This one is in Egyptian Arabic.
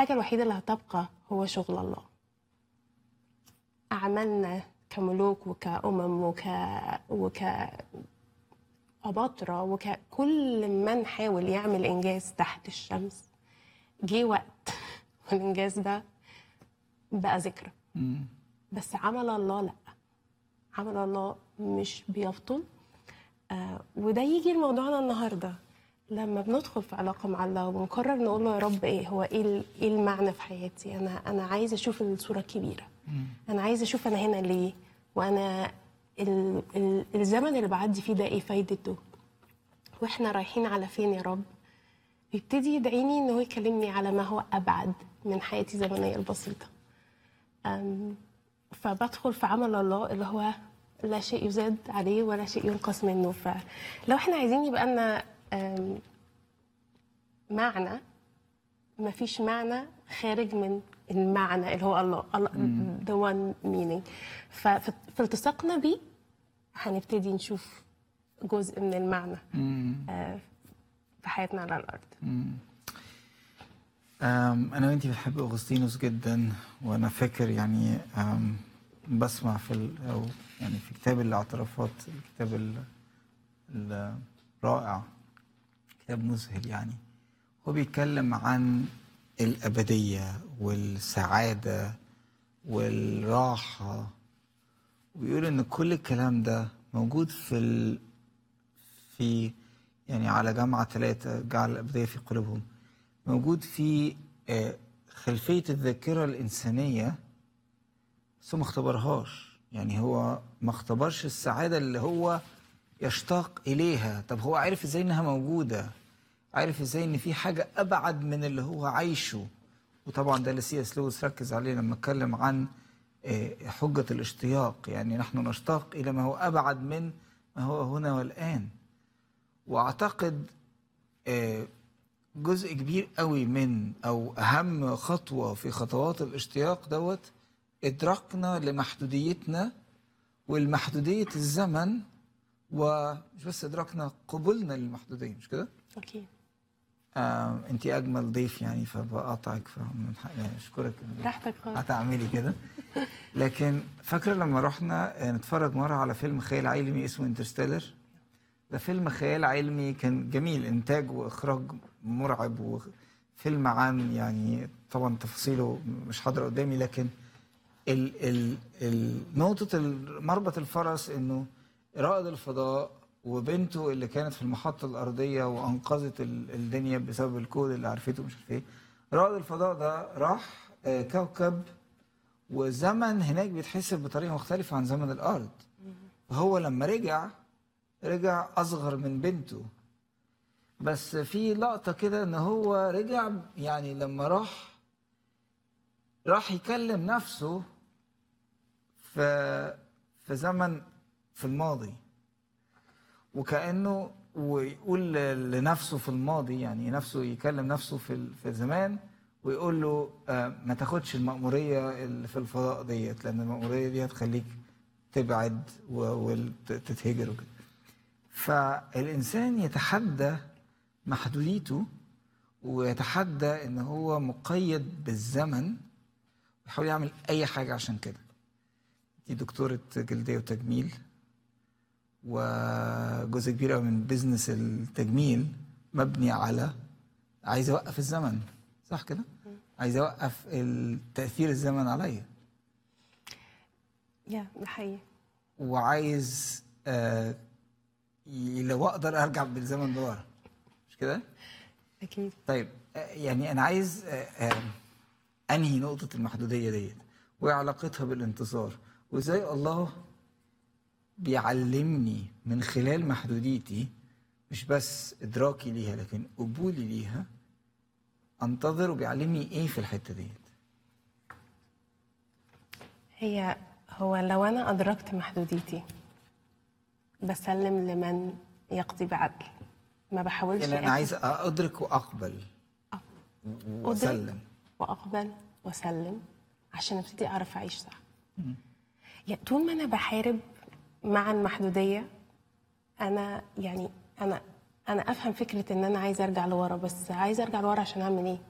الحاجة الوحيدة اللي هتبقى هو شغل الله أعمالنا كملوك وكأمم وك وك أباطرة وككل من حاول يعمل إنجاز تحت الشمس جه وقت والإنجاز ده بقى ذكرى بس عمل الله لأ عمل الله مش بيبطل آه وده يجي لموضوعنا النهارده لما بندخل في علاقه مع الله ونقرر نقول له يا رب ايه هو ايه ال- ايه المعنى في حياتي انا انا عايزه اشوف الصوره الكبيره انا عايزه اشوف انا هنا ليه وانا ال ال الزمن اللي بعدي فيه ده ايه فايدته واحنا رايحين على فين يا رب يبتدي يدعيني ان هو يكلمني على ما هو ابعد من حياتي الزمنيه البسيطه أم، فبدخل في عمل الله اللي هو لا شيء يزاد عليه ولا شيء ينقص منه فلو احنا عايزين يبقى لنا أم، معنى ما فيش معنى خارج من المعنى اللي هو الله الله the one meaning ففي في التصاقنا بيه هنبتدي نشوف جزء من المعنى آه، في حياتنا على الارض أم، أنا وأنتي بنحب أغسطينوس جدا وأنا فاكر يعني أم، بسمع في ال- أو يعني في كتاب الاعترافات الكتاب ال- الرائع كتاب مذهل يعني هو بيتكلم عن الأبدية والسعادة والراحة ويقول إن كل الكلام ده موجود في ال... في يعني على جامعة ثلاثة جعل الأبدية في قلوبهم موجود في آه، خلفية الذاكرة الإنسانية بس هو ما اختبرهاش يعني هو ما اختبرش السعادة اللي هو يشتاق إليها طب هو عارف إزاي إنها موجودة عارف إزاي إن في حاجة أبعد من اللي هو عايشه وطبعا ده اللي سي اس لويس ركز عليه لما اتكلم عن آه، حجة الاشتياق يعني نحن نشتاق إلى ما هو أبعد من ما هو هنا والآن واعتقد آه، جزء كبير قوي من او اهم خطوه في خطوات الاشتياق دوت ادراكنا لمحدوديتنا والمحدوديه الزمن ومش بس ادراكنا قبولنا للمحدوديه مش كده؟ اكيد آه انت اجمل ضيف يعني فبقاطعك فمن حقي اشكرك إنك براحتك خالص هتعملي كده لكن فاكره لما رحنا نتفرج مره على فيلم خيال علمي اسمه انترستيلر ده فيلم خيال علمي كان جميل انتاج واخراج مرعب وفيلم عن يعني طبعا تفاصيله مش حاضره قدامي لكن ال ال ال نقطه ال- مربط الفرس انه رائد الفضاء وبنته اللي كانت في المحطه الارضيه وانقذت ال- الدنيا بسبب الكود اللي عرفته مش عارف ايه رائد الفضاء ده راح آه، كوكب وزمن هناك بيتحسب بطريقه مختلفه عن زمن الارض فهو لما رجع رجع اصغر من بنته بس في لقطه كده ان هو رجع يعني لما راح راح يكلم نفسه في في زمن في الماضي وكانه ويقول لنفسه في الماضي يعني نفسه يكلم نفسه في ال- في زمان ويقول له آه، ما تاخدش المأمورية اللي في الفضاء ديت لأن المأمورية دي هتخليك تبعد وتتهجر وكده فالإنسان يتحدى محدوديته ويتحدى إن هو مقيد بالزمن ويحاول يعمل أي حاجة عشان كده دي دكتورة جلدية وتجميل وجزء كبير قوي من بيزنس التجميل مبني على عايز اوقف الزمن صح كده عايز اوقف التاثير الزمن عليا يا ده حقيقي وعايز آه ي- لو اقدر ارجع بالزمن لورا مش كده اكيد طيب آه، يعني انا عايز آه، آه، انهي نقطه المحدوديه ديت وعلاقتها بالانتصار وازاي الله بيعلمني من خلال محدوديتي مش بس ادراكي ليها لكن قبولي ليها انتظر وبيعلمني ايه في الحته ديت هي هو لو انا ادركت محدوديتي بسلم لمن يقضي بعدل ما بحاولش يعني انا آخد- عايز ادرك واقبل واسلم واقبل واسلم عشان ابتدي اعرف اعيش صح يعني طول ما انا بحارب مع المحدوديه انا يعني انا انا افهم فكره ان انا عايزه ارجع لورا بس عايزه ارجع لورا عشان اعمل ايه